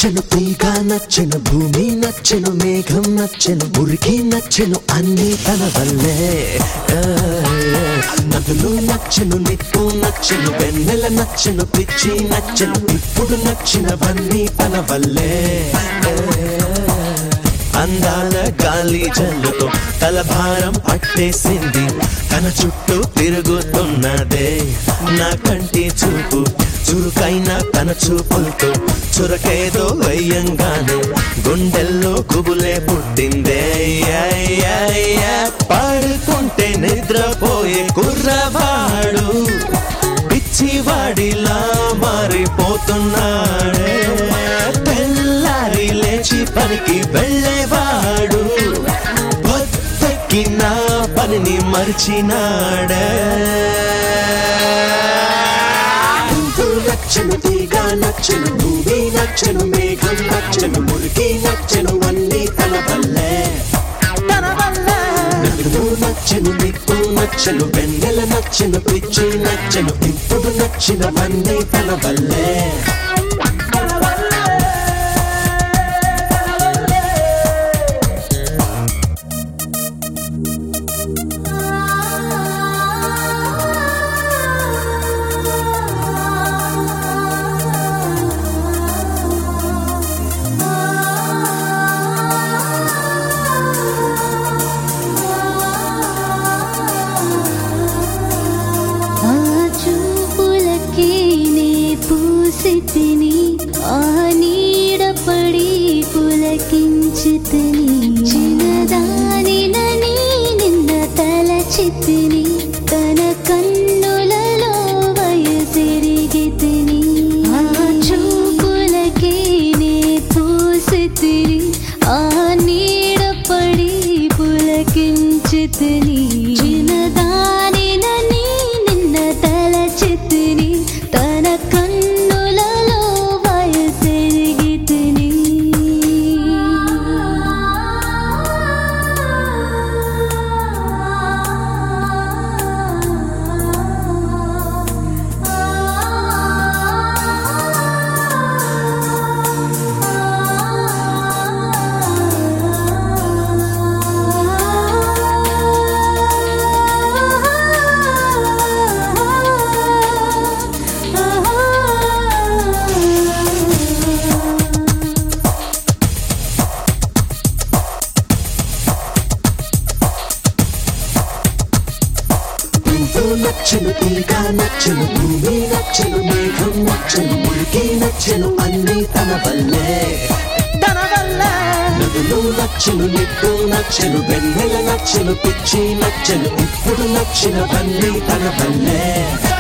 నచ్చెను తీగ నచ్చెను భూమి నచ్చెను మేఘం నచ్చెను మురికి నచ్చెను అన్ని తన వల్లే ఆ, నదులు నచ్చెను నిప్పు నచ్చెను వెన్నెల నచ్చెను పిచ్చి నచ్చెను ఇప్పుడు నచ్చినవన్నీ తన వల్లే ఆ, అందాల గాలి జల్లుతో తల భారం పట్టేసింది తన చుట్టూ తిరుగుతున్నదే నా కంటి చూపు చురుకైన తన చూపులతో చురకేదో వెయ్యంగానే గుండెల్లో గుబులే పుట్టిందే యా, యా, యా. పాడుకుంటే నిద్రపోయే కుర్రవాడు పిచ్చివాడిలా మారిపోతున్నాడే తెల్లారి లేచి పనికి వెళ్ళేవాడు పొద్దెక్కి నా పనిని మరిచినాడే పువ్వు నచ్చను తీగ నచ్చను భూమి నచ్చను మేఘం నచ్చను మురికి నచ్చను అన్నీ తన వల్లే తన వల్లే నలుగు నచ్చను నిప్పు నచ్చను వెన్నెల నచ్చను పిచ్చి నచ్చను ఇప్పుడు నచ్చినవన్నీ తన వల్లే ఆ చూపులకే నే పూసితిని ఆ నీడ పడి పులకించితిని చిన్నదానినని నిన్న తలచితిని తన కన్నులలో వయసిరిగితిని ఆ చూపులకే నే పూసితిని ఆ నీడ పడి పులకించితిని చిన్నదానినని నిన్న తలచితిని తన కన్నులలో వయసెరిగితిని పువ్వు నచ్చను తీగ నచ్చను భూమి నచ్చను మేఘం నచ్చను మురికి నచ్చను అన్నీ తన వల్లే తన వల్లే నదులు నచ్చను నిప్పు నచ్చను వెన్నెల నచ్చను పిచ్చి నచ్చను ఇప్పుడు నచ్చినవన్నీ తన వల్లే